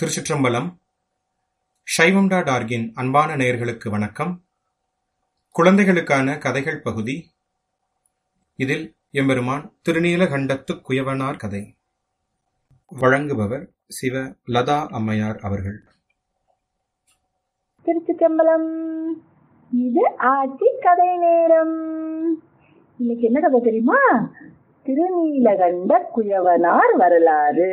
திருச்சிற்றம்பலம் சைவம் டாட் ஆர்கின் அன்பான நேயர்களுக்கு வணக்கம் குழந்தைகளுக்கான கதைகள் பகுதி இதில் எம்பெருமான் திருநீலகண்டத்துக் குயவனார் கதை வழங்குபவர் சிவ லதா அம்மையார் அவர்கள் திருச்சிற்றம்பலம் இது ஆட்சி கதை நேரம் இன்னைக்கு என்ன கதை தெரியுமா திருநீலகண்ட குயவனார் வரலாறு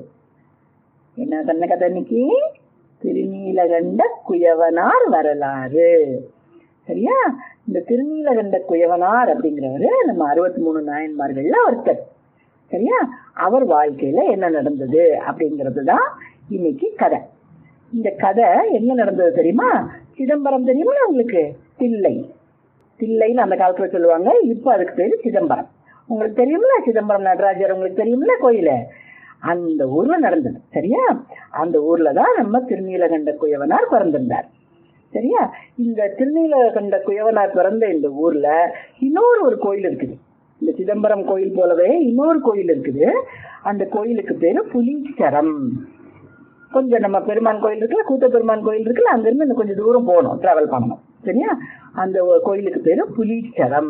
என்ன கண்ண கதை இன்னைக்கு திருநீலகண்ட குயவனார் வரலாறு சரியா இந்த திருநீலகண்ட குயவனார் அப்படிங்கிறவரு நம்ம அறுபத்தி மூணு நாயன்மார்கள்ல ஒருத்தர் சரியா அவர் வாழ்க்கையில என்ன நடந்தது அப்படிங்கிறது தான் இன்னைக்கு கதை இந்த கதை எங்க நடந்தது தெரியுமா சிதம்பரம் தெரியுமா உங்களுக்கு தில்லை தில்லைன்னு அந்த காலத்துல சொல்லுவாங்க இப்போ அதுக்கு பேரு சிதம்பரம் உங்களுக்கு தெரியுமில்ல சிதம்பரம் நடராஜர் உங்களுக்கு தெரியுமில்ல கோயில அந்த ஊர்ல நடந்தது சரியா அந்த ஊர்ல தான் நம்ம திருநீலகண்ட குயவனார் பிறந்திருந்தார் சரியா இந்த திருநீலகண்ட குயவனார் பிறந்த இந்த ஊர்ல இன்னொரு ஒரு கோயில் இருக்குது இந்த சிதம்பரம் கோயில் போலவே இன்னொரு கோயில் இருக்குது அந்த கோயிலுக்கு பேரு புலீச்சரம் கொஞ்சம் நம்ம பெருமான் கோயில் இருக்குல்ல கூத்த பெருமான் கோயில் இருக்குல்ல அங்கிருந்து இன்னும் கொஞ்சம் தூரம் போகணும் டிராவல் பண்ணணும் சரியா அந்த கோயிலுக்கு பேரு புலீச்சரம்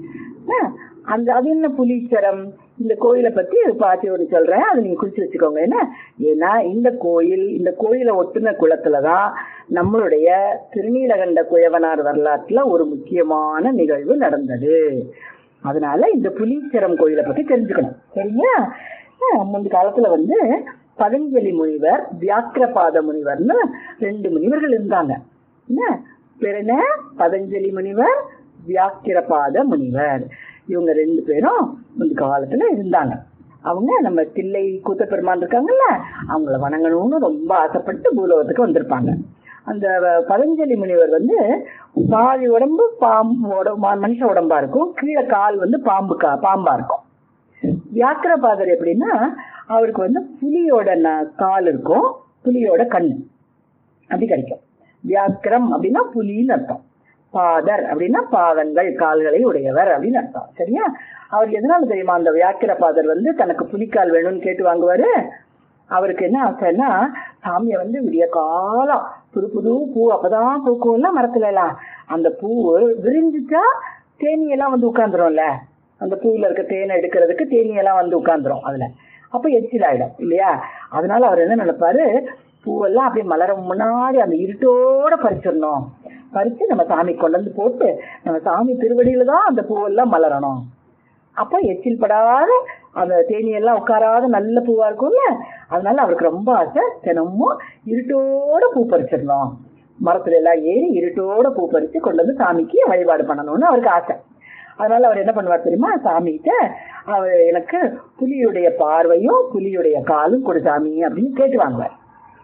அந்த அது என்ன புலீச்சரம் இந்த கோயிலை பத்தி பாத்தி ஒன்று சொல்றேன் அதை நீங்க குறிச்சு வச்சுக்கோங்க என்ன ஏன்னா இந்த கோயில் இந்த கோயிலை ஒட்டுன குளத்துலதான் நம்மளுடைய திருநீலகண்ட குயவனார் வரலாற்றுல ஒரு முக்கியமான நிகழ்வு நடந்தது அதனால இந்த புலீச்சரம் கோயிலை பத்தி தெரிஞ்சுக்கணும் சரியா முந்தைய காலத்துல வந்து பதஞ்சலி முனிவர் வியாக்கிரபாத முனிவர்னு ரெண்டு முனிவர்கள் இருந்தாங்க என்ன பேர் என்ன பதஞ்சலி முனிவர் வியாக்கிரபாத முனிவர் இவங்க ரெண்டு பேரும் முந்தைய காலத்துல இருந்தாங்க அவங்க நம்ம தில்லை கூத்த பெருமான் இருக்காங்கல்ல அவங்கள வணங்கணும்னு ரொம்ப ஆசைப்பட்டு பூலோகத்துக்கு வந்திருப்பாங்க அந்த பதஞ்சலி முனிவர் வந்து பாதி உடம்பு பாம்பு மனுஷ உடம்பா இருக்கும் கீழே கால் வந்து பாம்பு கா பாம்பா இருக்கும் வியாக்கிரபாதர் எப்படின்னா அவருக்கு வந்து புலியோட கால் இருக்கும் புலியோட கண்ணு அப்படி கிடைக்கும் வியாக்கிரம் அப்படின்னா புலின்னு அர்த்தம் பாதர் அப்படின்னா பாதங்கள் கால்களை உடையவர் அப்படின்னு அர்த்தம் சரியா அவர் எதனால தெரியுமா அந்த வியாக்கிர பாதர் வந்து தனக்கு புலிக்கால் வேணும்னு கேட்டு வாங்குவாரு அவருக்கு என்ன ஆசைன்னா சாமியை வந்து விடிய காலம் புது புது பூ அப்பதான் பூக்கும்ல மரத்துல எல்லாம் அந்த பூ விரிஞ்சிச்சா தேனியெல்லாம் வந்து உட்காந்துரும்ல அந்த பூவில் இருக்க தேனை எடுக்கிறதுக்கு தேனியெல்லாம் வந்து உட்காந்துரும் அதுல அப்ப எச்சில் ஆயிடும் இல்லையா அதனால அவர் என்ன நினைப்பாரு பூவெல்லாம் அப்படியே மலர முன்னாடி அந்த இருட்டோட பறிச்சிடணும் பறிச்சு நம்ம சாமி கொண்டு வந்து போட்டு நம்ம சாமி திருவடியில தான் அந்த பூவெல்லாம் மலரணும் அப்ப எச்சில் படாத அந்த தேனியெல்லாம் உட்காராத நல்ல பூவா இருக்கும்ல அதனால அவருக்கு ரொம்ப ஆசை தினமும் இருட்டோட பூ பறிச்சிடணும் மரத்துல எல்லாம் ஏறி இருட்டோட பூ பறிச்சு கொண்டு வந்து சாமிக்கு வழிபாடு பண்ணணும்னு அவருக்கு ஆசை அதனால அவர் என்ன பண்ணுவார் தெரியுமா சாமிகிட்ட அவர் எனக்கு புலியுடைய பார்வையும் புலியுடைய காலும் கொடு சாமி அப்படின்னு கேட்டு வாங்குவார்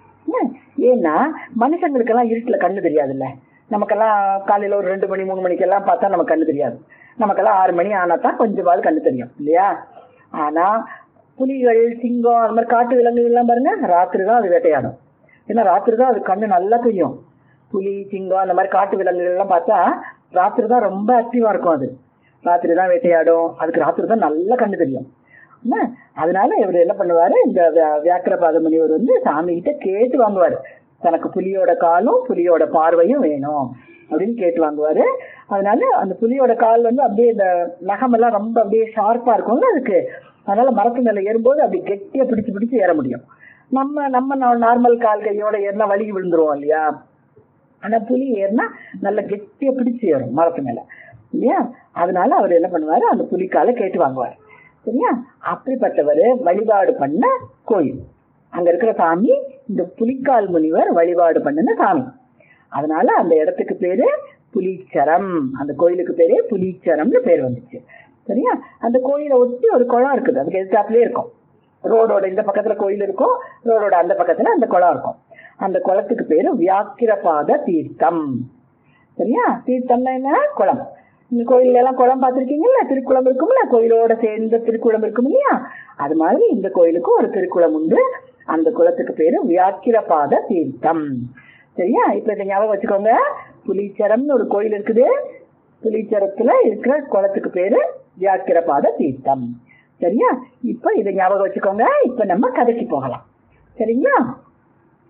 ஏன்னா மனுஷங்களுக்கெல்லாம் இருட்டுல கண்ணு தெரியாதுல்ல நமக்கெல்லாம் காலையில ஒரு ரெண்டு மணி மூணு மணிக்கெல்லாம் பார்த்தா நமக்கு கண்ணு தெரியாது நமக்கெல்லாம் ஆறு மணி ஆனா தான் கொஞ்சமாவது கண்ணு தெரியும் இல்லையா ஆனா புலிகள் சிங்கம் அந்த மாதிரி காட்டு விலங்குகள் எல்லாம் பாருங்க ராத்திரி தான் அது வேட்டையாடும் ஏன்னா ராத்திரி தான் அது கண்ணு நல்லா தெரியும் புலி சிங்கம் அந்த மாதிரி காட்டு விலங்குகள் எல்லாம் பார்த்தா ராத்திரி தான் ரொம்ப ஆக்டிவா இருக்கும் அது ராத்திரி தான் வேட்டையாடும் அதுக்கு ராத்திரி தான் நல்ல கண்ணு தெரியும் அதனால இவர் என்ன பண்ணுவாரு இந்த வியாக்கிரபாத முனிவர் வந்து சாமி கிட்ட கேட்டு வாங்குவாரு தனக்கு புலியோட காலும் புலியோட பார்வையும் வேணும் அப்படின்னு கேட்டு வாங்குவாரு அதனால அந்த புலியோட கால் வந்து அப்படியே இந்த நகமெல்லாம் ரொம்ப அப்படியே ஷார்ப்பா இருக்கும்ல அதுக்கு அதனால மரத்து மேல ஏறும்போது அப்படி கெட்டியா பிடிச்சு பிடிச்சு ஏற முடியும் நம்ம நம்ம நார்மல் கால் கையோட ஏறினா வலிக்கு விழுந்துருவோம் இல்லையா ஆனா புலி ஏறினா நல்ல கெட்டியா பிடிச்சு ஏறும் மரத்து மேல இல்லையா அதனால அவர் என்ன பண்ணுவாரு அந்த புலிக்கால கேட்டு வாங்குவார் சரியா அப்படிப்பட்டவர் வழிபாடு பண்ண கோயில் அங்க இருக்கிற சாமி இந்த புலிக்கால் முனிவர் வழிபாடு பண்ணின சாமி அதனால அந்த இடத்துக்கு பேரு புலீச்சரம் அந்த கோயிலுக்கு பேரு புலீச்சரம்னு பேர் வந்துச்சு சரியா அந்த கோயிலை ஒட்டி ஒரு குளம் இருக்குது அதுக்கு எதிர்த்தாப்புலயே இருக்கும் ரோடோட இந்த பக்கத்துல கோயில் இருக்கும் ரோடோட அந்த பக்கத்துல அந்த குளம் இருக்கும் அந்த குளத்துக்கு பேரு வியாக்கிரபாத தீர்த்தம் சரியா தீர்த்தம்னா என்ன குளம் இந்த கோயில்ல எல்லாம் குளம் பார்த்திருக்கீங்கல்ல திருக்குளம் இருக்கும்ல கோயிலோட சேர்ந்த திருக்குளம் இருக்கும் இல்லையா அது மாதிரி இந்த கோயிலுக்கும் ஒரு திருக்குளம் உண்டு அந்த குளத்துக்கு பேரு வியாக்கிரபாத தீர்த்தம் சரியா இப்ப இதை ஞாபகம் வச்சுக்கோங்க புலீச்சரம்னு ஒரு கோயில் இருக்குது புலீச்சரத்துல இருக்கிற குளத்துக்கு பேரு வியாக்கிரபாத தீர்த்தம் சரியா இப்ப இதை ஞாபகம் வச்சுக்கோங்க இப்ப நம்ம கதைக்கு போகலாம் சரிங்களா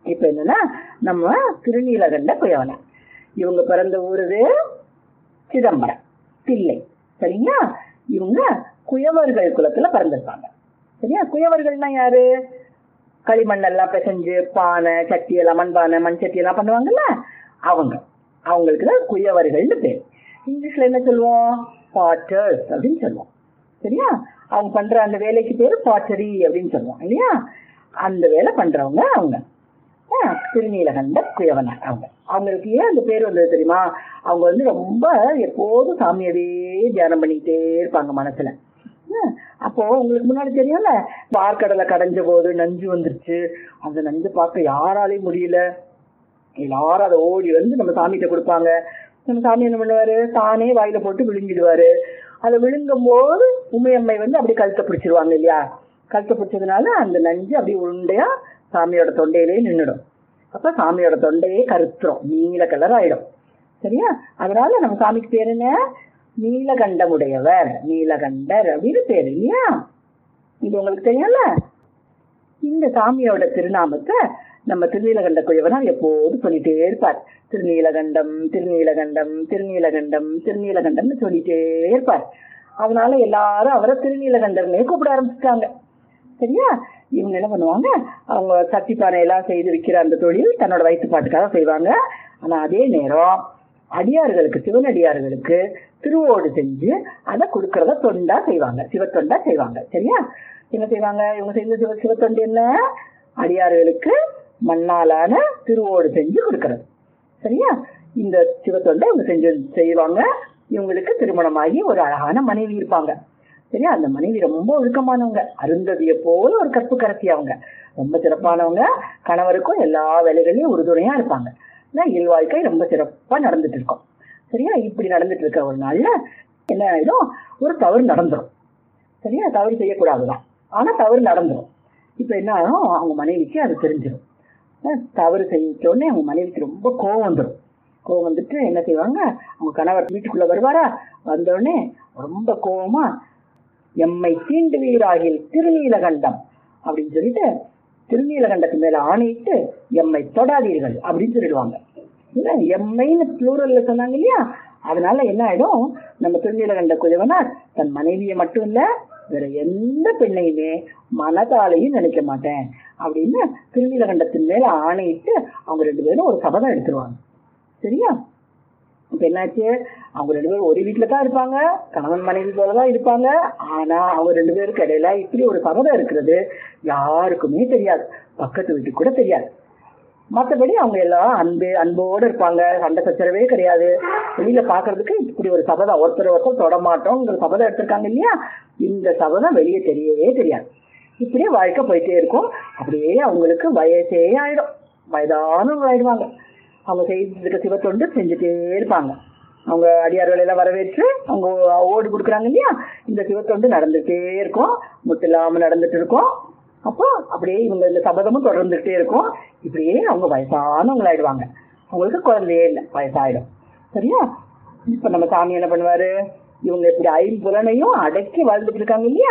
இப்ப என்னன்னா நம்ம திருநீலகண்ட குயவனார் இவங்க பிறந்த ஊருது சிதம்பரம் தில்லை சரிங்களா இவங்க குயவர்கள் குலத்துல பிறந்திருப்பாங்க சரியா குயவர்கள்னா யாரு களிமண்ணெல்லாம் பிசைஞ்சு பானை சட்டி எல்லாம் மண்பானை மண் சட்டி எல்லாம் பண்ணுவாங்கல்ல அவங்க அவங்களுக்கு தான் குயவர்கள்னு பேர் இங்கிலீஷ்ல என்ன சொல்லுவோம் பாட்டர்ஸ் அப்படின்னு சொல்லுவோம் சரியா அவங்க பண்ற அந்த வேலைக்கு பேரு பாட்டரி அப்படின்னு சொல்லுவோம் இல்லையா அந்த வேலை பண்றவங்க அவங்க ஆ, திருநீலகண்ட குயவனார் அவங்க அவங்களுக்கு ஏன் அந்த பேர் வந்தது தெரியுமா அவங்க வந்து ரொம்ப எப்போதும் சாமியவே தியானம் பண்ணிக்கிட்டே இருப்பாங்க மனசுல ஆ, அப்போ உங்களுக்கு முன்னாடி தெரியும்ல பார்க்கடலை கடைஞ்ச போது நஞ்சு வந்துருச்சு அந்த நஞ்சு பார்க்க யாராலையும் முடியல எல்லாரும் அதை ஓடி வந்து நம்ம சாமிகிட்ட கொடுப்பாங்க நம்ம சாமி என்ன பண்ணுவாரு தானே வாயில போட்டு விழுங்கிடுவாரு அதை விழுங்கும் போது உமையம்மை வந்து அப்படியே கழுத்தை பிடிச்சிருவாங்க இல்லையா கழுத்தை பிடிச்சதுனால அந்த நஞ்சு அப்படியே உருண்டையா சாமியோட தொண்டையிலே நின்றுடும் அப்ப சாமியோட தொண்டையே கருத்துரும் நீல கலர் ஆயிடும் சரியா அதனால நம்ம சாமிக்கு பேர் என்ன நீலகண்டமுடையவர் நீலகண்டர் அப்படின்னு பேரு இல்லையா இது உங்களுக்கு தெரியும்ல இந்த சாமியோட திருநாமத்தை நம்ம திருநீலகண்ட குயவனார் எப்போதும் சொல்லிட்டே இருப்பார் திருநீலகண்டம் திருநீலகண்டம் திருநீலகண்டம் திருநீலகண்டம்னு சொல்லிட்டே இருப்பார் அதனால எல்லாரும் அவரை திருநீலகண்டர்னே கூப்பிட ஆரம்பிச்சிட்டாங்க சரியா இவங்க என்ன பண்ணுவாங்க அவங்க சட்டி பானை எல்லாம் செய்து விற்கிற அந்த தொழில் தன்னோட வயிற்றுப்பாட்டுக்காக செய்வாங்க ஆனா அதே நேரம் அடியார்களுக்கு சிவனடியார்களுக்கு திருவோடு செஞ்சு அதை கொடுக்கறத தொண்டா செய்வாங்க சிவத்தொண்டா செய்வாங்க சரியா என்ன செய்வாங்க இவங்க செய்த சிவ சிவத்தொண்டு என்ன அடியார்களுக்கு மண்ணாலான திருவோடு செஞ்சு கொடுக்கறது சரியா இந்த சிவத்தொண்டை இவங்க செஞ்சு செய்வாங்க இவங்களுக்கு திருமணமாகி ஒரு அழகான மனைவி இருப்பாங்க சரியா அந்த மனைவி ரொம்ப ஒழுக்கமானவங்க அருந்ததிய போல ஒரு கற்பு கரசி அவங்க ரொம்ப சிறப்பானவங்க கணவருக்கும் எல்லா வேலைகளையும் உறுதுணையா இருப்பாங்க ஆனா இல்வாழ்க்கை ரொம்ப சிறப்பா நடந்துட்டு இருக்கும் சரியா இப்படி நடந்துட்டு இருக்க ஒரு நாள்ல என்ன ஆயிடும் ஒரு தவறு நடந்துரும் சரியா தவறு செய்யக்கூடாதுதான் ஆனா தவறு நடந்துரும் இப்ப என்ன ஆகும் அவங்க மனைவிக்கு அது தெரிஞ்சிடும் அஹ் தவறு செஞ்ச உடனே அவங்க மனைவிக்கு ரொம்ப கோவம் வந்துடும் கோவம் வந்துட்டு என்ன செய்வாங்க அவங்க கணவர் வீட்டுக்குள்ள வருவாரா வந்த உடனே ரொம்ப கோவமா எம்மை தீண்டுவீராகில் திருநீலகண்டம் அப்படின்னு சொல்லிட்டு திருநீலகண்டத்து மேல ஆணையிட்டு எம்மை தொடாதீர்கள் அப்படின்னு சொல்லிடுவாங்க இல்ல எம்மைன்னு ப்ளூரல்ல சொன்னாங்க இல்லையா அதனால என்ன ஆயிடும் நம்ம திருநீலகண்ட குயவனார் தன் மனைவியை மட்டும் இல்ல வேற எந்த பெண்ணையுமே மனதாலையும் நினைக்க மாட்டேன் அப்படின்னு திருநீலகண்டத்தின் மேல ஆணையிட்டு அவங்க ரெண்டு பேரும் ஒரு சபதம் எடுத்துருவாங்க சரியா இப்ப என்னாச்சு அவங்க ரெண்டு பேரும் ஒரு வீட்டுல தான் இருப்பாங்க கணவன் மனைவி போல தான் இருப்பாங்க ஆனா அவங்க ரெண்டு பேருக்கு இடையில இப்படி ஒரு சபதம் இருக்கிறது யாருக்குமே தெரியாது பக்கத்து வீட்டுக்கு கூட தெரியாது மற்றபடி அவங்க எல்லாம் அன்பு அன்போடு இருப்பாங்க சண்டை சச்சரவே கிடையாது வெளியில பாக்குறதுக்கு இப்படி ஒரு சபதம் ஒருத்தர் ஒருத்தர் தொட மாட்டோங்கிற சபதம் எடுத்திருக்காங்க இல்லையா இந்த சபதம் வெளியே தெரியவே தெரியாது இப்படியே வாழ்க்கை போயிட்டே இருக்கும் அப்படியே அவங்களுக்கு வயசே ஆயிடும் வயதானவங்க ஆயிடுவாங்க அவங்க செய்திருக்க சிவத்தொண்டு செஞ்சுட்டே இருப்பாங்க அவங்க அடியார்கள் எல்லாம் வரவேற்று அவங்க ஓடு கொடுக்குறாங்க இல்லையா இந்த சிவத்தொண்டு நடந்துட்டே இருக்கும் முட்டில்லாம நடந்துட்டு இருக்கும் அப்போ அப்படியே இவங்க இந்த சபதமும் தொடர்ந்துட்டே இருக்கும் இப்படியே அவங்க வயசானவங்க ஆயிடுவாங்க அவங்களுக்கு குழந்தையே இல்லை வயசாயிடும் சரியா இப்ப நம்ம சாமி என்ன பண்ணுவாரு இவங்க இப்படி ஐம்புலனையும் அடக்கி வாழ்ந்துட்டு இருக்காங்க இல்லையா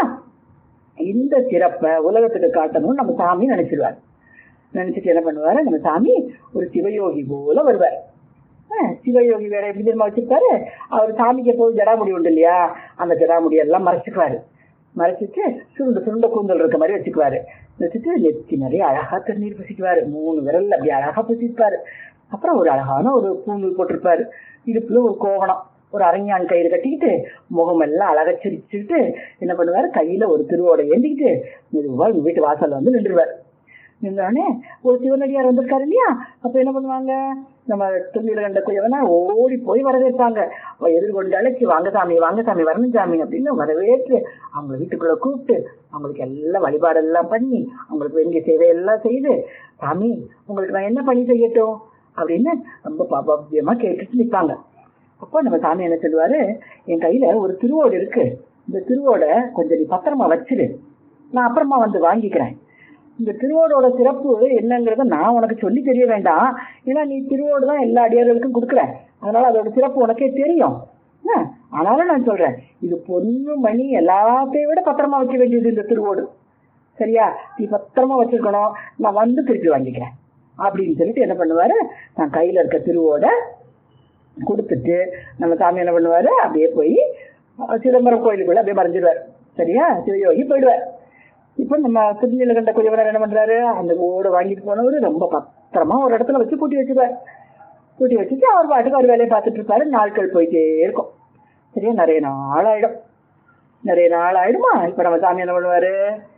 இந்த சிறப்பை உலகத்துக்கு காட்டணும்னு நம்ம சாமி நினைச்சிருவாரு நினைச்சிட்டு என்ன பண்ணுவாரு நம்ம சாமி ஒரு சிவயோகி போல வருவார் ஆஹ் சிவயோகி வேற எப்படி தெரியுமா வச்சிருப்பாரு அவர் சாமிக்கு எப்போதும் ஜடாமுடி உண்டு இல்லையா அந்த ஜடாமுடி எல்லாம் மறைச்சுக்குவாரு மறைச்சிட்டு சுருண்டு சுருண்ட கூந்தல் இருக்க மாதிரி வச்சுக்குவாரு வச்சுட்டு நெத்தி நிறைய அழகா திருநீர் பூசிக்குவாரு மூணு விரல்ல அப்படி அழகா பூசிப்பாரு அப்புறம் ஒரு அழகான ஒரு பூணூல் போட்டிருப்பாரு இடுப்புல ஒரு கோவணம் ஒரு அரஞ்சான் கயிறு கட்டிக்கிட்டு முகமெல்லாம் அழகா சிரிச்சுக்கிட்டு என்ன பண்ணுவாரு கையில ஒரு திருவோட ஏந்திக்கிட்டு மெதுவா இவங்க வீட்டு வாசல்ல வந்து நின்றுவார் நின்றோடனே ஒரு சிவனடியார் வந்திருக்காரு இல்லையா அப்ப என்ன பண்ணுவாங்க நம்ம திருநீலகண்ட குயவனா ஓடி போய் வரவேற்பாங்க அவ எதிர்கொண்டு அழைச்சி வாங்க சாமி வாங்க சாமி வரணும் சாமி அப்படின்னு வரவேற்று அவங்க வீட்டுக்குள்ள கூப்பிட்டு அவங்களுக்கு எல்லாம் வழிபாடெல்லாம் பண்ணி அவங்களுக்கு வேண்டிய சேவையெல்லாம் செய்து சாமி உங்களுக்கு நான் என்ன பணி செய்யட்டும் அப்படின்னு ரொம்ப பவ்யமா கேட்டுட்டு நிற்பாங்க அப்போ நம்ம சாமி என்ன சொல்லுவாரு என் கையில ஒரு திருவோடு இருக்கு இந்த திருவோட கொஞ்சம் நீ பத்திரமா வச்சிரு நான் அப்புறமா வந்து வாங்கிக்கிறேன் இந்த திருவோடோட சிறப்பு என்னங்கிறத நான் உனக்கு சொல்லி தெரிய வேண்டாம் ஏன்னா நீ திருவோடு தான் எல்லா அடியார்களுக்கும் கொடுக்குற அதனால அதோட சிறப்பு உனக்கே தெரியும் என்ன? ஆனாலும் நான் சொல்றேன் இது பொண்ணு மணி எல்லாத்தையும் விட பத்திரமா வைக்க வேண்டியது இந்த திருவோடு சரியா நீ பத்திரமா வச்சிருக்கணும் நான் வந்து திருப்பி வாங்கிக்கிறேன் அப்படின்னு சொல்லிட்டு என்ன பண்ணுவாரு நான் கையில இருக்க திருவோட கொடுத்துட்டு நம்ம சாமி என்ன பண்ணுவாரு அப்படியே போய் அஹ், சிதம்பரம் கோயிலுக்குள்ள அப்படியே மறைஞ்சிடுவார் சரியா சிவயோகி போயிடுவார் இப்போ நம்ம திருநீலகண்ட குயவனர் என்ன பண்றாரு அந்த ஓடு வாங்கிட்டு போனவர் ரொம்ப பத்திரமா ஒரு இடத்துல வச்சு பூட்டி வச்சுப்பார் பூட்டி வச்சுட்டு அவர் பாட்டுக்கு அவர் வேலையை பார்த்துட்டு இருப்பாரு நாட்கள் போயிட்டே இருக்கும் சரியா நிறைய நாள் ஆயிடும் நிறைய நாள் ஆயிடுமா இப்ப நம்ம சாமி என்ன பண்ணுவாரு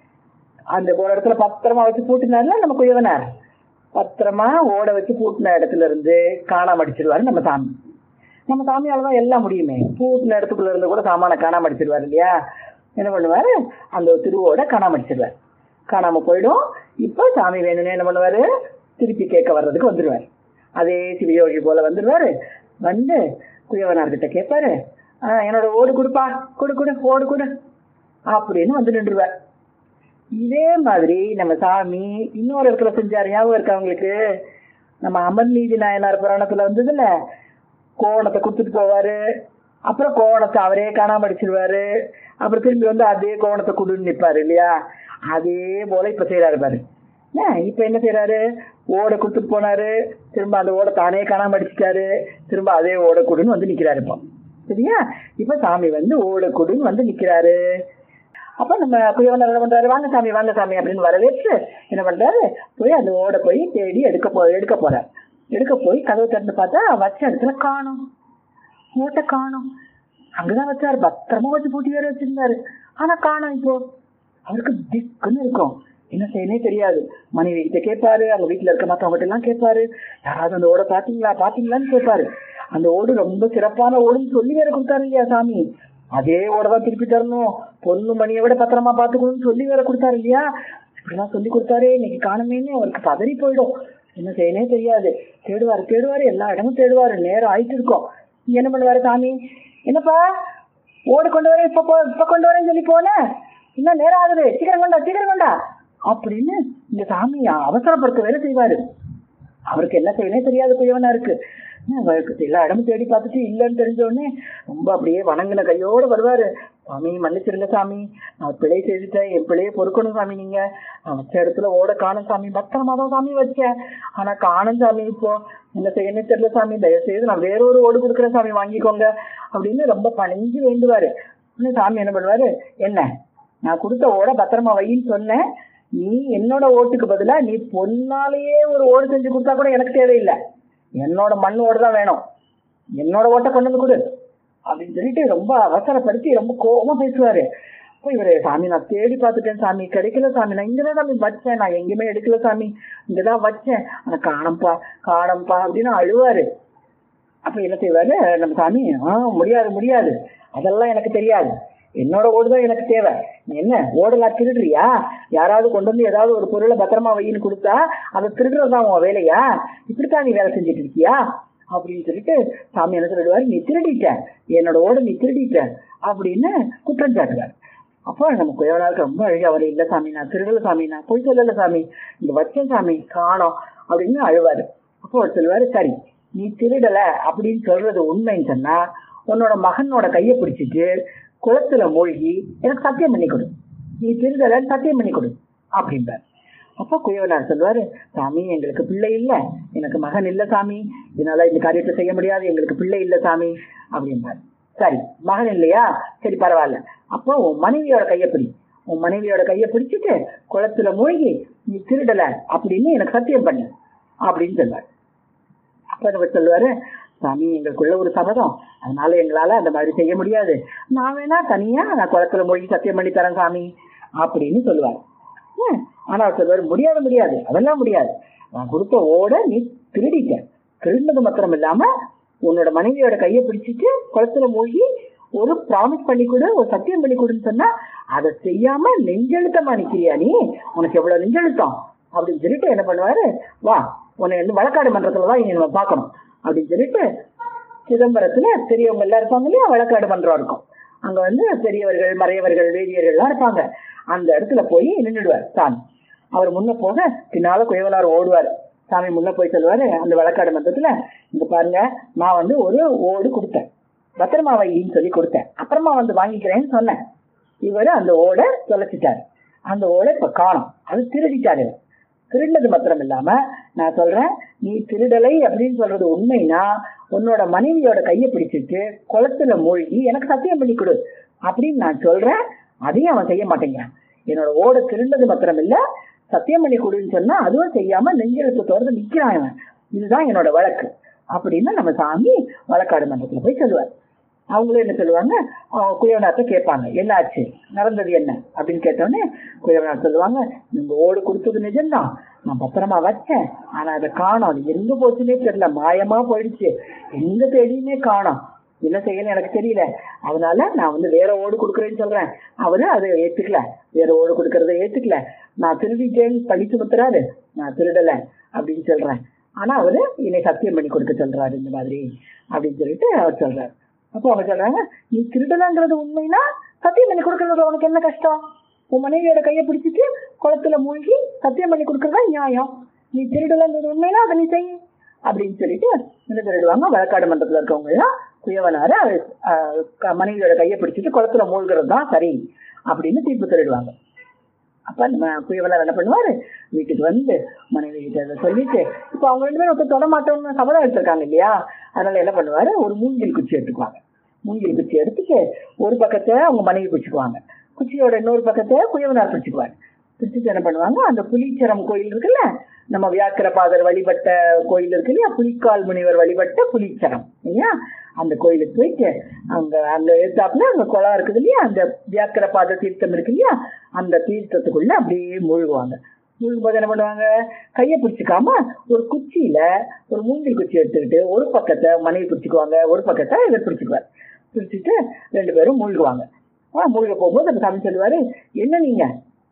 அந்த ஒரு இடத்துல பத்திரமா வச்சு பூட்டினார்ல நம்ம குயவனார் பத்திரமா ஓட வச்சு பூட்டின இடத்துல இருந்து காணாம அடிச்சிருவாரு நம்ம சாமி நம்ம சாமியால தான் எல்லாம் முடியுமே பூட்டின இடத்துக்குள்ள இருந்து கூட சாமான காணாம அடிச்சிருவாரு இல்லையா என்ன பண்ணுவாரு அந்த திருவோட காணாம அடிச்சிருவாரு காணாம போயிடும் இப்போ சாமி வேணும்னு என்ன பண்ணுவாரு திருப்பி கேட்க வர்றதுக்கு வந்துருவாரு அதே சிவயோகி போல வந்துருவாரு வந்து குயவனார்கிட்ட கேட்பாரு "ஆ, என்னோட ஓடு கொடுப்பா கொடு கொடு ஓடு கொடு அப்படின்னு வந்து நின்றுவார் இதே மாதிரி நம்ம சாமி இன்னொரு இடத்துல செஞ்சாரு ஞாபகம் இருக்கா அவங்களுக்கு நம்ம அமர்நீதி நாயனார் புராணத்துல வந்ததுல கோவணத்தை கொடுத்துட்டு போவாரு அப்புறம் கோவணத்தை அவரே காணாம அடிச்சிருவாரு அப்புறம் திரும்பி வந்து அதே கோவணத்தை கொடுன்னு நிப்பாரு இல்லையா அதே போல இப்ப செய்யறாரு பாரு என்ன இப்ப என்ன செய்யறாரு ஓடை கொடுத்துட்டு போனாரு திரும்ப அந்த ஓடை தானே காணாம அடிச்சிட்டாரு திரும்ப அதே ஓடை கொடுன்னு வந்து நிக்கிறாரு இப்போ சரியா இப்ப சாமி வந்து ஓடை கொடுன்னு வந்து நிக்கிறாரு அப்ப நம்ம குயவனர் என்ன பண்றாரு வாங்க சாமி வாங்க சாமி அப்படின்னு வரவேற்று என்ன பண்றாரு போய் அந்த ஓடை போய் தேடி எடுக்க போ எடுக்க போறார் எடுக்க போய் கதவு திறந்து பார்த்தா வச்ச இடத்துல காணும் ஓட்டை காணும் அங்கதான் வச்சாரு பத்திரமா வச்சு பூட்டி வேற வச்சிருந்தாரு ஆனா காணும் இப்போ அவருக்கு திக்குன்னு இருக்கும் என்ன செய்யனே தெரியாது மனைவி கிட்ட கேட்பாரு அவங்க வீட்டுல இருக்க மத்தவங்க எல்லாம் கேட்பாரு யாராவது அந்த ஓடை பாத்தீங்களா பாத்தீங்களான்னு கேட்பாரு அந்த ஓடு ரொம்ப சிறப்பான ஓடுன்னு சொல்லி வேற கொடுத்தாரு இல்லையா சாமி அதே ஓடதான் திருப்பி தரணும் பொண்ணு மணியை விட பத்திரமா பாத்துக்கணும்னு சொல்லி வேற கொடுத்தாரு இல்லையா இப்படிலாம் சொல்லி கொடுத்தாரே இன்னைக்கு காணுமேன்னு அவருக்கு பதறி போயிடும் என்ன செய்யனே தெரியாது தேடுவாரு தேடுவாரு எல்லா இடமும் தேடுவாரு நேரம் ஆயிட்டு இருக்கோம் இங்க என்ன பண்ணுவாரு சாமி என்னப்பா ஓடு கொண்டு வரேன் இப்ப போ- இப்ப கொண்டு வரேன்னு சொல்லி போனேன் இன்னும் நேரம் ஆகுது சீக்கிரம் கொண்டா சீக்கிரம் கொண்டா அப்படின்னு இந்த சாமி அவசரப்படுத்த வேலை செய்வாரு அவருக்கு என்ன செய்யணும் தெரியாது குயவனா இருக்கு அவருக்கு எல்லா இடமும் தேடி பார்த்துட்டு இல்லைன்னு தெரிஞ்ச உடனே ரொம்ப அப்படியே வணங்கின கையோட வருவாரு சாமி மன்னிச்சிருங்க சாமி நான் பிழை செய்துட்டேன் என் பிழையை பொறுக்கணும் சாமி நீங்க நான் வச்ச இடத்துல ஓட காணும் சாமி பத்திரமா தான் சாமி வச்சேன் ஆனா காணும் சாமி இப்போ என்ன செய்யணும் தெரியல சாமி தயவு செய்து நான் வேற ஒரு ஓடு கொடுக்குறேன் சாமி வாங்கிக்கோங்க அப்படின்னு ரொம்ப பணிஞ்சு வேண்டுவாரு உடனே சாமி என்ன பண்ணுவாரு என்ன நான் கொடுத்த ஓட பத்திரமா வைன்னு சொன்னேன் நீ என்னோட ஓட்டுக்கு பதிலா நீ பொன்னாலேயே ஒரு ஓடு செஞ்சு கொடுத்தா கூட எனக்கு தேவையில்லை என்னோட மண் ஓடு தான் வேணும் என்னோட ஓட்டை கொண்டு வந்து கொடு அப்படின்னு சொல்லிட்டு ரொம்ப அவசரப்படுத்தி ரொம்ப கோவமா பேசுவாரு அப்போ இவரு சாமி நான் தேடி பார்த்துட்டேன் சாமி கிடைக்கல சாமி நான் இங்கதான் சாமி வச்சேன் நான் எங்கேயுமே எடுக்கல சாமி இங்கதான் வச்சேன் ஆனா காணம்பா காணம்பா அப்படின்னு அழுவாரு அப்ப என்ன செய்வாரு நம்ம சாமி ஆ முடியாது முடியாது அதெல்லாம் எனக்கு தெரியாது என்னோட ஓடுதான் எனக்கு தேவை நீ என்ன ஓடலாம் திருடுறியா யாராவது கொண்டு வந்து ஏதாவது ஒரு பொருளை பத்திரமா வையின்னு கொடுத்தா அதை திருடுறதுதான் உன் வேலையா இப்படித்தான் நீ வேலை செஞ்சுட்டு இருக்கியா அப்படின்னு சொல்லிட்டு சாமி என்ன சொல்லிடுவாரு நீ திருடிட்ட என்னோட ஓட நீ திருடிட்ட அப்படின்னு குற்றம் சாட்டுவார் அப்போ நம்ம குயவனாருக்கு ரொம்ப அழுகா வரும் இல்ல சாமி நான் திருடல சாமி நான் பொய் சொல்லல சாமி இங்க வச்சேன் சாமி காணோம் அப்படின்னு அழுவாரு அப்போ அவர் சொல்லுவாரு சரி நீ திருடல அப்படின்னு சொல்றது உண்மைன்னு சொன்னா உன்னோட மகனோட கையை பிடிச்சிட்டு குளத்துல மூழ்கி எனக்கு சத்தியம் பண்ணி கொடு நீ திருடலன்னு சத்தியம் பண்ணி கொடு அப்படின்பார் அப்போ குயவனார் சொல்லுவாரு சாமி எங்களுக்கு பிள்ளை இல்ல எனக்கு மகன் இல்ல சாமி இதனால இந்த காரியத்தை செய்ய முடியாது எங்களுக்கு பிள்ளை இல்ல சாமி அப்படின்பார் சரி மகன் இல்லையா சரி பரவாயில்ல அப்போ உன் மனைவியோட கையை பிடி உன் மனைவியோட கையை பிடிச்சிட்டு குளத்துல மூழ்கி நீ திருடல அப்படின்னு எனக்கு சத்தியம் பண்ணு அப்படின்னு சொல்லுவார் அப்ப அவர் சொல்லுவாரு சாமி எங்களுக்குள்ள ஒரு சபதம் அதனால எங்களால அந்த மாதிரி செய்ய முடியாது நான் வேணா தனியா நான் குளத்துல மூழ்கி சத்தியம் பண்ணி தரேன் சாமி அப்படின்னு சொல்லுவார் ஏன்? ஆனா அவர் சொல்லுவாரு முடியாது முடியாது அதெல்லாம் முடியாது நான் கொடுத்த ஓட நீ திருடிட்ட திருடினது மாத்திரம் இல்லாம உன்னோட மனைவியோட கையை பிடிச்சிட்டு குளத்துல மூழ்கி ஒரு ப்ராமிஸ் பண்ணி கொடு ஒரு சத்தியம் பண்ணி கொடுன்னு சொன்னா அதை செய்யாம நெஞ்செழுத்தமா நிக்கிறியா நீ உனக்கு எவ்வளவு நெஞ்செழுத்தம் அப்படின்னு சொல்லிட்டு என்ன பண்ணுவாரு வா உன்னை வந்து வழக்காடு மன்றத்துல தான் இனி நம்ம பார்க்கணும் அப்படின்னு சொல்லிட்டு சிதம்பரத்துல பெரியவங்க எல்லாம் இருப்பாங்க இல்லையா வழக்காடு மன்றம் இருக்கும் அங்க வந்து பெரியவர்கள் மறையவர்கள் வேதியர்கள் எல்லாம் இருப்பாங்க அந்த இடத்துல போய் நின்றுடுவார் சாமி அவர் முன்ன போக பின்னால குயவனார் ஓடுவார் சாமி முன்ன போய் சொல்லுவாரு அந்த வழக்காடு மன்றத்துல இங்க பாருங்க நான் வந்து ஒரு ஓடு கொடுத்தேன் பத்திரமா வைன்னு சொல்லி கொடுத்தேன் அப்புறமா வந்து வாங்கிக்கிறேன்னு சொன்னேன் இவர் அந்த ஓடை தொலைச்சிட்டாரு அந்த ஓடை இப்ப காணும் அது திருடிட்டாரு இவர். திருடினது மாத்திரம் இல்லாம நான் சொல்றேன் நீ திருடலை அப்படின்னு சொல்றது உண்மைனா உன்னோட மனைவியோட கையை பிடிச்சிட்டு குளத்துல மூழ்கி எனக்கு சத்தியம் பண்ணி கொடு அப்படின்னு நான் சொல்றேன் அதையும் அவன் செய்ய மாட்டேங்கிறான் என்னோட ஓட திருண்டது மாத்திரம் இல்ல சத்தியம் பண்ணி கொடுன்னு சொன்னா அதுவும் செய்யாம நெஞ்செழுத்து தொடர்ந்து நிக்கிறான் இவன் இதுதான் என்னோட வழக்கு அப்படின்னு நம்ம சாமி வழக்காடு மன்றத்துல போய் சொல்லுவார் அவங்களும் என்ன சொல்லுவாங்க அவங்க குயவனார்ட்ட கேட்பாங்க என்னாச்சு நடந்தது என்ன அப்படின்னு கேட்டோடனே குயவனார் சொல்லுவாங்க நீங்க ஓடு கொடுத்தது நிஜம்தான் நான் பத்திரமா வச்சேன் ஆனா அதை காணோம் அது எங்க போச்சுன்னே தெரியல மாயமா போயிடுச்சு எங்க தேடியுமே காணோம் என்ன செய்யணும் எனக்கு தெரியல அதனால நான் வந்து வேற ஓடு கொடுக்குறேன்னு சொல்றேன் அவரு அதை ஏத்துக்கல வேற ஓடு கொடுக்கறத ஏத்துக்கல நான் திருடிட்டேன்னு பழி சுமத்துறாரு நான் திருடல அப்படின்னு சொல்றேன் ஆனா அவரு என்னை சத்தியம் பண்ணி கொடுக்க சொல்றாரு இந்த மாதிரி அப்படின்னு சொல்லிட்டு அவர் சொல்றாரு அப்போ அவங்க சொல்றாங்க நீ திருடலங்கிறது உண்மைனா சத்தியம் பண்ணி கொடுக்கறது உனக்கு என்ன கஷ்டம் உன் மனைவியோட கையை பிடிச்சிட்டு குளத்துல மூழ்கி சத்தியம் பண்ணி கொடுக்கறதா நியாயம் நீ திருடலங்கிறது உண்மைனா அதை நீ செய் அப்படின்னு சொல்லிட்டு என்ன திருடுவாங்க வழக்காடு மன்றத்துல இருக்கவங்க எல்லாம் குயவனார அஹ், க- மனைவியோட கையை பிடிச்சிட்டு குளத்துல மூழ்கிறது தான் சரி அப்படின்னு தீர்ப்பு திருடுவாங்க அப்ப நம்ம குயவனார் என்ன பண்ணுவாரு வீட்டுக்கு வந்து மனைவி கிட்ட அதை சொல்லிட்டு இப்ப அவங்க ரெண்டு பேரும் ஒருத்தர் தொட மாட்டோம்னு சபதம் எடுத்திருக்காங்க இல்லையா அதனால என்ன பண்ணுவாரு ஒரு மூங்கில் குச்சி எடுத்துக்குவாங்க மூங்கில் குச்சி எடுத்துட்டு ஒரு பக்கத்தை அவங்க மனைவி பிடிச்சுக்குவாங்க குச்சியோட இன்னொரு பக்கத்தை குயவனார் பிடிச்சுக்குவாங்க பிடிச்சிட்டு என்ன பண்ணுவாங்க அந்த புலிச்சரம் கோயில் இருக்குல்ல நம்ம வியாக்கிரபாதர் வழிபட்ட கோயில் இருக்கு இல்லையா புலிக்கால் முனிவர் வழிபட்ட புலிச்சரம் இல்லையா அந்த கோயிலுக்கு போயிட்டு அங்க அங்க எடுத்தாப்புல அங்க குளம் இருக்குது இல்லையா அந்த வியாக்கிரபாத தீர்த்தம் இருக்கு இல்லையா அந்த தீர்த்தத்துக்குள்ள அப்படியே மூழ்குவாங்க மூழ்கும் போது என்ன பண்ணுவாங்க கையை பிடிச்சிக்காம ஒரு குச்சியில ஒரு மூங்கில் குச்சி எடுத்துக்கிட்டு ஒரு பக்கத்தை மனைவி பிடிச்சிக்குவாங்க ஒரு பக்கத்தை இவர் பிடிச்சிக்குவார் பிடிச்சிட்டு ரெண்டு பேரும் மூழ்குவாங்க ஆ மூழ்க போகும்போது அந்த சாமி சொல்லுவாரு என்ன நீங்க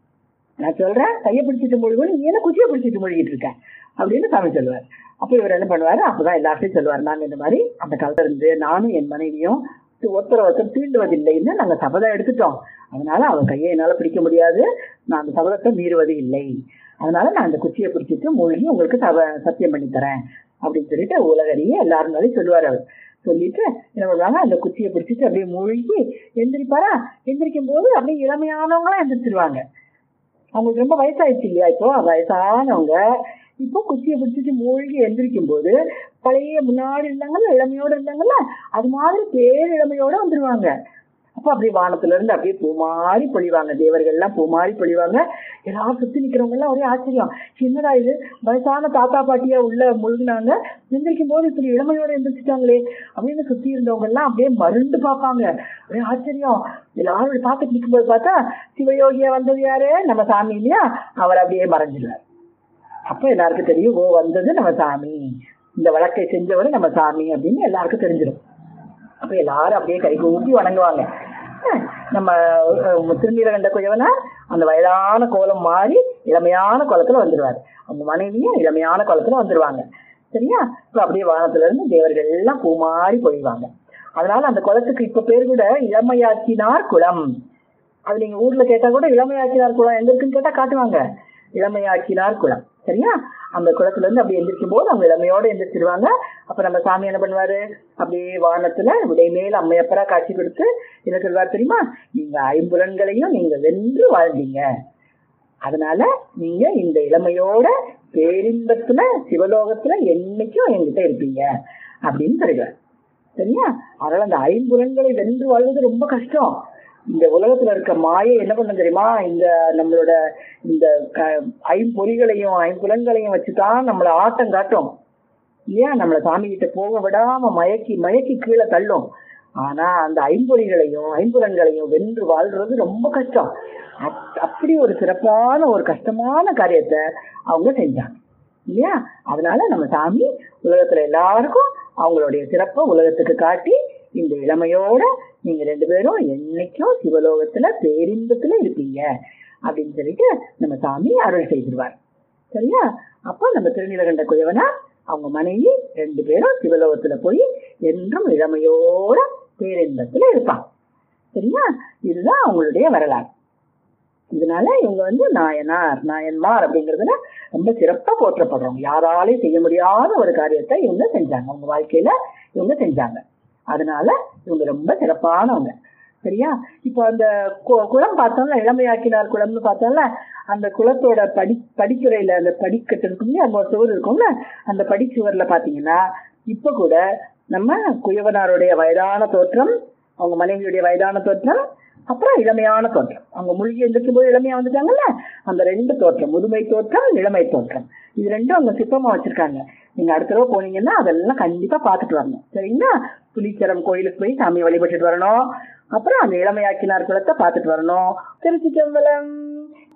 நான் சொல்றேன் கையை பிடிச்சிட்டு மூழ்கு நீ என்ன குச்சியை பிடிச்சிட்டு மூழ்கிட்டு இருக்க அப்படின்னு சாமி சொல்லுவார் அப்ப இவர் என்ன பண்ணுவாரு அப்பதான் எல்லார்ட்டையும் சொல்லுவார் நாங்க இந்த மாதிரி அந்த காலத்துல இருந்து நானும் என் மனைவியும் ஒருத்தர் ஒருத்தர் தீண்டுவதில்லைன்னு நாங்க சபதம் எடுத்துட்டோம் அதனால அவன் கையை என்னால பிடிக்க முடியாது நான் அந்த சபதத்தை மீறுவது இல்லை அதனால நான் அந்த குச்சியை பிடிச்சிட்டு மூழ்கி உங்களுக்கு சப சத்தியம் பண்ணி தரேன் அப்படின்னு சொல்லிட்டு உலகறிய எல்லாரும் மேலேயும் சொல்லுவார் அவர் சொல்லிட்டு என்ன பண்ணுவாங்க அந்த குச்சியை பிடிச்சிட்டு அப்படியே மூழ்கி எந்திரிப்பாரா எந்திரிக்கும் போது அப்படியே இளமையானவங்களாம் எந்திரிச்சிருவாங்க அவங்களுக்கு ரொம்ப வயசாயிடுச்சு இல்லையா இப்போ வயசானவங்க இப்போ குச்சியை பிடிச்சிட்டு மூழ்கி எந்திரிக்கும் போது பழைய முன்னாடி இருந்தாங்கல்ல இளமையோட இருந்தாங்கல்ல அது மாதிரி பேரிழமையோட வந்துருவாங்க அப்ப அப்படியே வானத்துல இருந்து அப்படியே பூமாரி பொழிவாங்க தேவர்கள் எல்லாம் பூமாரி பொழிவாங்க எல்லாரும் சுத்தி நிக்கிறவங்க எல்லாம் ஒரே ஆச்சரியம் என்னடா இது வயசான தாத்தா பாட்டியா உள்ள முழுகினாங்க எந்திரிக்கும் போது இப்படி இளமையோட எந்திரிச்சிட்டாங்களே அப்படின்னு சுத்தி இருந்தவங்க எல்லாம் அப்படியே மருண்டு பார்ப்பாங்க ஒரே ஆச்சரியம் எல்லாரும் இப்படி பார்த்துட்டு நிக்கும்போது பார்த்தா சிவயோகியா வந்தது யாரு நம்ம சாமி இல்லையா அவர் அப்படியே மறைஞ்சிடுவார் அப்ப எல்லாருக்கும் தெரியும் ஓ வந்தது நம்ம சாமி இந்த வழக்கை செஞ்சவர் நம்ம சாமி அப்படின்னு எல்லாருக்கும் தெரிஞ்சிடும் அப்ப எல்லாரும் அப்படியே கை கூப்பி வணங்குவாங்க அஹ் நம்ம அஹ், திருநீலகண்ட குயவனார் அந்த வயதான கோலம் மாறி இளமையான கோலத்துல வந்துருவாரு அவங்க மனைவியும் இளமையான கோலத்துல வந்துருவாங்க சரியா இப்ப அப்படியே வானத்துல இருந்து தேவர்கள் எல்லாம் பூமாறி பொழிவாங்க அதனால அந்த குளத்துக்கு இப்ப பேர் கூட இளமையாக்கினார் குளம் அது நீங்க ஊர்ல கேட்டா கூட இளமையாக்கினார் குளம் எங்க இருக்குன்னு கேட்டா காட்டுவாங்க இளமையாக்கினார் குளம் சரியா அந்த குளத்துல இருந்து அப்படி எந்திரிக்கும் போது அவங்க இளமையோட எந்திரிச்சிருவாங்க அப்ப நம்ம சாமி என்ன பண்ணுவாரு அப்படியே வானத்துல விடை மேல் அம்மையப்பரா காட்சி கொடுத்து என்ன சொல்வார் தெரியுமா நீங்க ஐம்புலன்களையும் நீங்க வென்று வாழ்ந்தீங்க அதனால நீங்க இந்த இளமையோட பேரின்பத்துல சிவலோகத்துல என்னைக்கும் என்கிட்ட இருப்பீங்க அப்படின்னு சொல்லுவார் சரியா அதனால அந்த ஐம்புலன்களை வென்று வாழ்வது ரொம்ப கஷ்டம் இந்த உலகத்துல இருக்க மாயை என்ன பண்ண தெரியுமா இந்த நம்மளோட இந்த க- ஐம்பொறிகளையும் ஐம்புலன்களையும் வச்சுதான் நம்மள ஆட்டம் காட்டும் இல்லையா நம்மள சாமி கிட்ட போக விடாம மயக்கி மயக்கி கீழே தள்ளும் ஆனா அந்த ஐம்பொறிகளையும் ஐம்புலன்களையும் வென்று வாழ்றது ரொம்ப கஷ்டம் அப்- அப்படி ஒரு சிறப்பான ஒரு கஷ்டமான காரியத்தை அவங்க செஞ்சாங்க இல்லையா அதனால நம்ம சாமி உலகத்துல எல்லாருக்கும் அவங்களுடைய சிறப்பை உலகத்துக்கு காட்டி இந்த இளமையோட நீங்க ரெண்டு பேரும் என்னைக்கும் சிவலோகத்துல பேரின்பத்துல இருப்பீங்க அப்படின்னு சொல்லிட்டு நம்ம சாமி அருள் செய்திருவார் சரியா அப்போ நம்ம திருநீலகண்ட குயவனா அவங்க மனைவி ரெண்டு பேரும் சிவலோகத்துல போய் என்றும் இளமையோட பேரின்பத்துல இருப்பாங்க சரியா இதுதான் அவங்களுடைய வரலாறு இதனால இவங்க வந்து நாயனார் நாயன்மார் அப்படிங்கறதுல ரொம்ப சிறப்பா போற்றப்படுறவங்க யாராலையும் செய்ய முடியாத ஒரு காரியத்தை இவங்க செஞ்சாங்க அவங்க வாழ்க்கையில இவங்க செஞ்சாங்க அதனால இவங்க ரொம்ப சிறப்பானவங்க சரியா இப்போ அந்த கு- குளம் பார்த்தோம்ல இளமையாக்கினார் குளம்னு பார்த்தோம்ல அந்த குளத்தோட படி படித்துறையில அந்த படிக்கட்டு இருக்கும்ல அங்க ஒரு சுவர் இருக்கும்ல அந்த படிச்சுவர்ல பாத்தீங்கன்னா இப்ப கூட நம்ம குயவனாருடைய வயதான தோற்றம் அவங்க மனைவியுடைய வயதான தோற்றம் அப்புறம் இளமையான தோற்றம் அவங்க மூழ்கி எந்திரிக்கும் போது இளமையா வந்துட்டாங்கல்ல அந்த ரெண்டு தோற்றம் முதுமை தோற்றம் இளமை தோற்றம் இது ரெண்டும் அவங்க சிற்பமா வச்சிருக்காங்க நீங்க அடுத்த தடவை போனீங்கன்னா அதெல்லாம் கண்டிப்பா பார்த்துட்டு வரணும் சரிங்களா புலிச்சரம் கோயிலுக்கு போய் சாமி வழிபட்டுட்டு வரணும் அப்புறம் அந்த இளமையாக்கினார் குளத்தை பார்த்துட்டு வரணும் திருச்சி